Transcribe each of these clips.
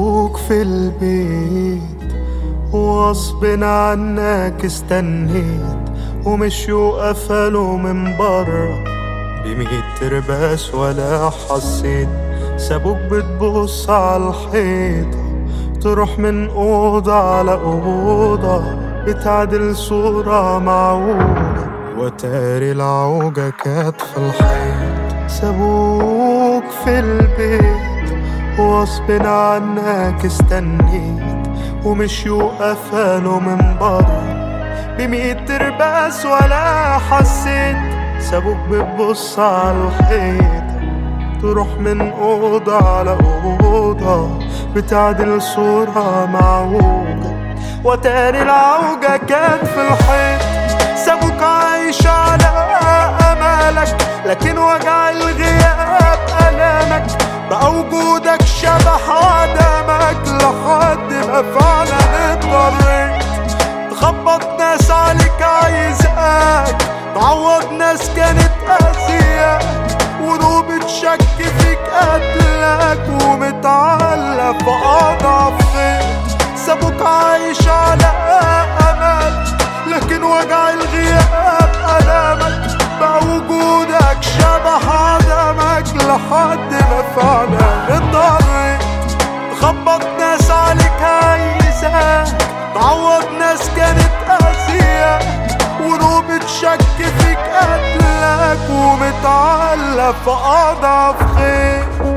سابوك في البيت وغصب عنك استنيت ومشوا قفلوا من برا بميت ترباس ولا حسيت سابوك بتبص على الحيطة تروح من أوضة على أوضة بتعدل صورة معوجة وتاري العوجة كانت في الحيط سابوك في البيت وغصب عنك استنيت ومشيوا قفلوا من بره بميت ترباس ولا حسيت سابوك بتبص على الحيط تروح من أوضة على أوضة بتعدل صورة معوجة وتاني العوجة كانت في الحيط سابوك عايش على أمالك لكن وجع الغياب ألامك بقى وجودك شبح عدمك لحد ما فعلا اضطريت تخبط ناس عليك عايزاك تعوض ناس كانت قاسية ونوبة شك فيك قتلك ومتعلق في أضعف خيط سابوك عايش على أمل لكن وجع الغياب ألامك بقى وجودك شبح عدمك لحد ما فعلا اضطريت تخبط ناس عليك عايزاك تعوض ناس كانت قاسية ونوبة شك فيك قتلك ومتعلق في أضعف خيط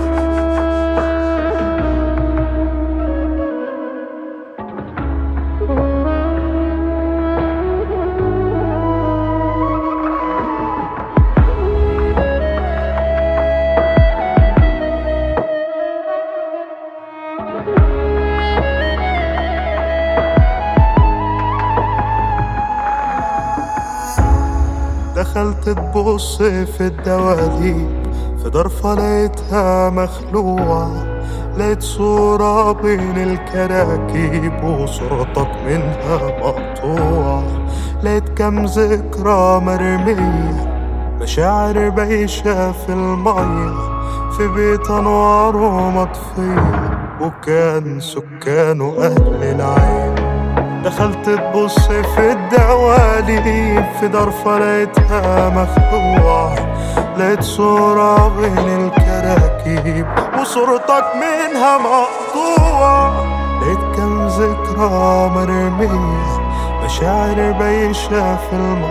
دخلت تبص في الدواليب في ضرفة لقيتها مخلوعة لقيت صورة بين الكراكيب وصورتك منها مقطوعة لقيت كم ذكرى مرمية مشاعر بايشة في المية في بيت أنواره مطفية وكان سكانه أهل العين دخلت تبص في الدواليب في ضرفة لقيتها مخدوعة لقيت صورة بين الكراكيب وصورتك منها مقطوعة لقيت كم ذكرى مرمية مشاعر بايشة في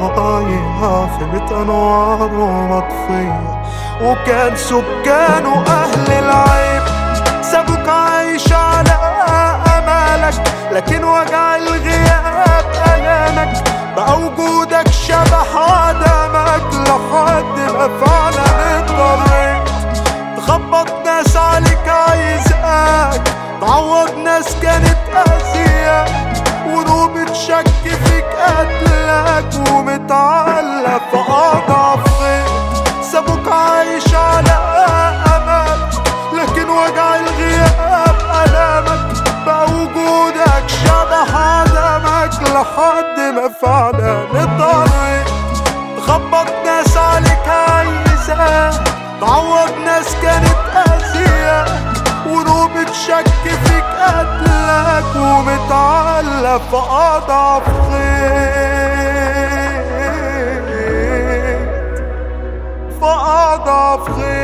المايه في بيت أنواره مطفية وكان سكانه أهل العيب سابوك عايش على أمالك لكن وجع الغياب ألامك بقى وجودك شبح عدمك لحد ما فعلا اضطريت تخبط ناس عليك عايزاك تعوض ناس كانت قاسية ونوبة شك فيك قتلك ومتعلق في أضعف خيط سابوك عايش على أمل لكن وجع الغياب ألامك بقى وجودك شبح عدمك لحد ما فعلا اضطريت تخبط ناس عليك عايزاك تعوض ناس كانت قاسية ونوبة شك فيك قتلك ومتعلق في أضعف خيط في أضعف خيط